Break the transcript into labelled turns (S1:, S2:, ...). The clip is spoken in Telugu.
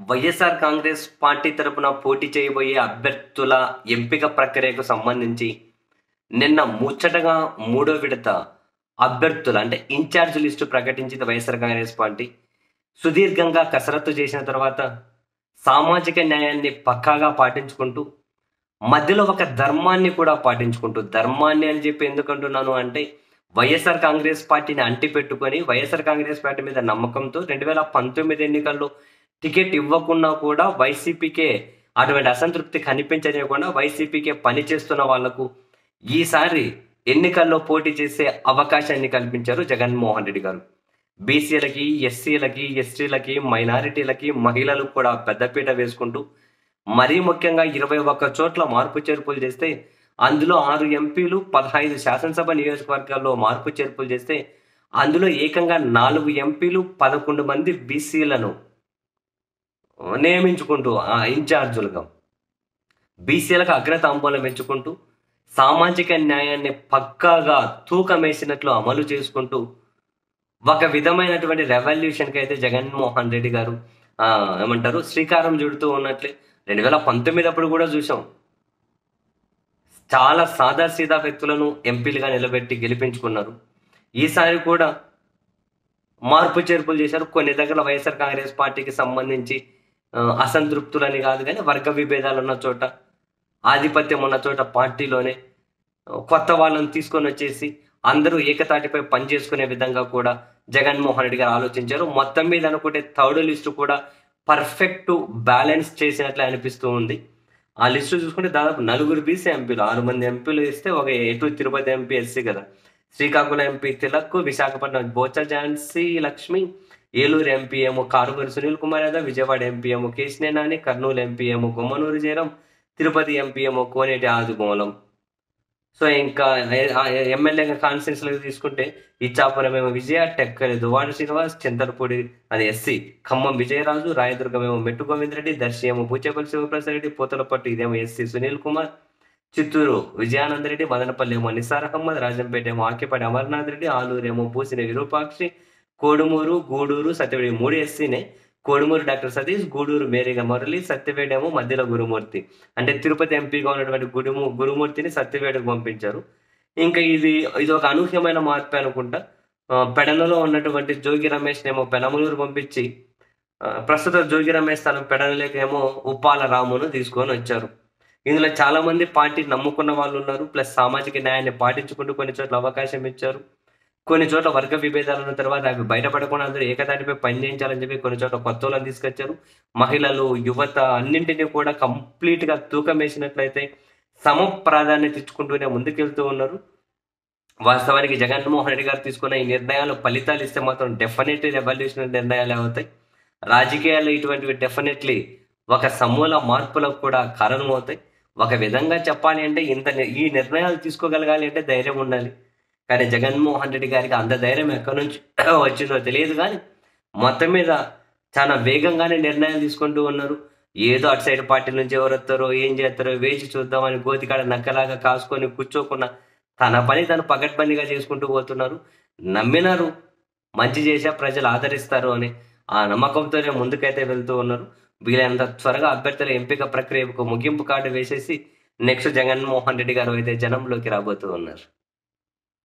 S1: వైఎస్ఆర్ కాంగ్రెస్ పార్టీ తరపున పోటీ చేయబోయే అభ్యర్థుల ఎంపిక ప్రక్రియకు సంబంధించి నిన్న ముచ్చటగా మూడో విడత అభ్యర్థులు అంటే ఇన్ఛార్జ్ లిస్టు ప్రకటించింది వైఎస్ఆర్ కాంగ్రెస్ పార్టీ సుదీర్ఘంగా కసరత్తు చేసిన తర్వాత సామాజిక న్యాయాన్ని పక్కాగా పాటించుకుంటూ మధ్యలో ఒక ధర్మాన్ని కూడా పాటించుకుంటూ ధర్మాన్ని అని చెప్పి ఎందుకంటున్నాను అంటే వైఎస్ఆర్ కాంగ్రెస్ పార్టీని అంటి పెట్టుకొని వైఎస్ఆర్ కాంగ్రెస్ పార్టీ మీద నమ్మకంతో రెండు వేల పంతొమ్మిది ఎన్నికల్లో టికెట్ ఇవ్వకున్నా కూడా వైసీపీకే అటువంటి అసంతృప్తి కనిపించనివ్వకుండా వైసీపీకే పనిచేస్తున్న వాళ్లకు ఈసారి ఎన్నికల్లో పోటీ చేసే అవకాశాన్ని కల్పించారు జగన్మోహన్ రెడ్డి గారు బీసీలకి ఎస్సీలకి ఎస్టీలకి మైనారిటీలకి మహిళలకు కూడా పెద్దపీట వేసుకుంటూ మరీ ముఖ్యంగా ఇరవై ఒక్క చోట్ల మార్పు చేర్పులు చేస్తే అందులో ఆరు ఎంపీలు పదహైదు శాసనసభ నియోజకవర్గాల్లో మార్పు చేర్పులు చేస్తే అందులో ఏకంగా నాలుగు ఎంపీలు పదకొండు మంది బీసీలను నియమించుకుంటూ ఆ ఇన్ఛార్జులుగా బీసీలకు అగ్రతాంబూలం ఎంచుకుంటూ సామాజిక న్యాయాన్ని పక్కాగా తూకం వేసినట్లు అమలు చేసుకుంటూ ఒక విధమైనటువంటి రెవల్యూషన్కి అయితే జగన్మోహన్ రెడ్డి గారు ఆ, ఏమంటారు శ్రీకారం చుడుతూ ఉన్నట్లే రెండు వేల పంతొమ్మిది అప్పుడు కూడా చూసాం చాలా సాదాసీదా వ్యక్తులను ఎంపీలుగా నిలబెట్టి గెలిపించుకున్నారు ఈసారి కూడా మార్పు చేర్పులు చేశారు కొన్ని దగ్గర వైఎస్ఆర్ కాంగ్రెస్ పార్టీకి సంబంధించి ఆ, అసంతృప్తులని కాదు కానీ వర్గ విభేదాలు ఉన్న చోట ఆధిపత్యం ఉన్న చోట పార్టీలోనే ఆ, కొత్త వాళ్ళని తీసుకొని వచ్చేసి అందరూ ఏకతాటిపై పనిచేసుకునే విధంగా కూడా జగన్మోహన్ రెడ్డి గారు ఆలోచించారు మొత్తం మీద అనుకుంటే థర్డ్ లిస్టు కూడా పర్ఫెక్ట్ బ్యాలెన్స్ చేసినట్లే అనిపిస్తూ ఉంది ఆ లిస్టు చూసుకుంటే దాదాపు నలుగురు బీసీ ఎంపీలు ఆరు మంది ఎంపీలు ఇస్తే ఒక ఎటు తిరుపతి ఎంపీ ఎస్సీ కదా శ్రీకాకుళం ఎంపీ తిలక్ విశాఖపట్నం బోచ ఝాన్సీ లక్ష్మి ఏలూరు ఎంపీ ఏమో కారుమూరి సునీల్ కుమార్ యాదవ్ విజయవాడ ఎంపీ ఏమో కేశినే నాని కర్నూలు ఎంపీ ఏమో గుమ్మనూరు జయరాం తిరుపతి ఎంపీ ఏమో కోనేటి ఆదిమూలం సో ఇంకా ఎమ్మెల్యే కాన్స్టిట్యూన్సీలకు తీసుకుంటే ఇచ్చాపురం ఏమో విజయ టెక్కలి దువాడ శ్రీనివాస్ చింతలపూడి అది ఎస్సీ ఖమ్మం విజయరాజు రాయదుర్గం ఏమో మెట్టు గోవిందరెడ్డి దర్శి ఏమో పూచేపల్లి శివప్రసాద్ రెడ్డి పూతలపట్టు ఇదేమో ఎస్సీ సునీల్ కుమార్ చిత్తూరు విజయానందరెడ్డి మదనపల్లి ఏమో నిసార్ అహ్మద్ రాజంపేట ఏమో ఆకిపాటి అమర్నాథ్ రెడ్డి ఆలూరు ఏమో పూసిన విరూపాక్షి కోడుమూరు గూడూరు సత్యవేడి మూడు ఎస్సీనే కోడుమూరు డాక్టర్ సతీష్ గూడూరు మేరీగా మురళి సత్యవేడి ఏమో మధ్యలో గురుమూర్తి అంటే తిరుపతి ఎంపీగా ఉన్నటువంటి గురుము గురుమూర్తిని సత్యవేడికి పంపించారు ఇంకా ఇది ఇది ఒక అనూహ్యమైన మార్పు అనుకుంటా ఆ, పెడనలో ఉన్నటువంటి జోగి రమేష్ ఏమో పెనమలూరు పంపించి ఆ, ప్రస్తుత జోగి రమేష్ స్థలం పెడనలేక ఏమో ఉప్పాల రామును తీసుకొని వచ్చారు ఇందులో చాలా మంది పార్టీ నమ్ముకున్న వాళ్ళు ఉన్నారు ప్లస్ సామాజిక న్యాయాన్ని పాటించుకుంటూ కొన్ని చోట్ల అవకాశం ఇచ్చారు కొన్ని చోట్ల వర్గ విభేదాలు ఉన్న తర్వాత అవి బయటపడకుండా అందరూ ఏకతాటిపై పనిచేయించాలని చెప్పి కొన్ని చోట్ల కొత్త వాళ్ళని తీసుకొచ్చారు మహిళలు యువత అన్నింటినీ కూడా కంప్లీట్ గా తూకం వేసినట్లయితే సమ ప్రాధాన్యత ఇచ్చుకుంటూనే ముందుకెళ్తూ ఉన్నారు వాస్తవానికి జగన్మోహన్ రెడ్డి గారు తీసుకున్న ఈ నిర్ణయాలు ఫలితాలు ఇస్తే మాత్రం డెఫినెట్లీ రెవల్యూషనరీ నిర్ణయాలు అవుతాయి రాజకీయాల్లో ఇటువంటివి డెఫినెట్లీ ఒక సమూల మార్పులకు కూడా కారణమవుతాయి ఒక విధంగా చెప్పాలి అంటే ఇంత ని- ఈ నిర్ణయాలు తీసుకోగలగాలి అంటే ధైర్యం ఉండాలి కానీ జగన్మోహన్ రెడ్డి గారికి అంత ధైర్యం ఎక్కడి నుంచి వచ్చిందో తెలియదు కానీ మొత్తం మీద చాలా వేగంగానే నిర్ణయాలు తీసుకుంటూ ఉన్నారు ఏదో అటు సైడ్ పార్టీ నుంచి ఎవరు వస్తారో ఏం చేస్తారో వేచి చూద్దామని గోతికాడ నక్కలాగా కాసుకొని కూర్చోకుండా తన పని తను పకడ్బందీగా చేసుకుంటూ పోతున్నారు నమ్మినారు మంచి చేసే ప్రజలు ఆదరిస్తారు అని ఆ నమ్మకంతోనే ముందుకైతే వెళ్తూ ఉన్నారు వీలైనంత త్వరగా అభ్యర్థుల ఎంపిక ప్రక్రియకు ముగింపు కార్డు వేసేసి నెక్స్ట్ జగన్మోహన్ రెడ్డి గారు అయితే జనంలోకి రాబోతూ ఉన్నారు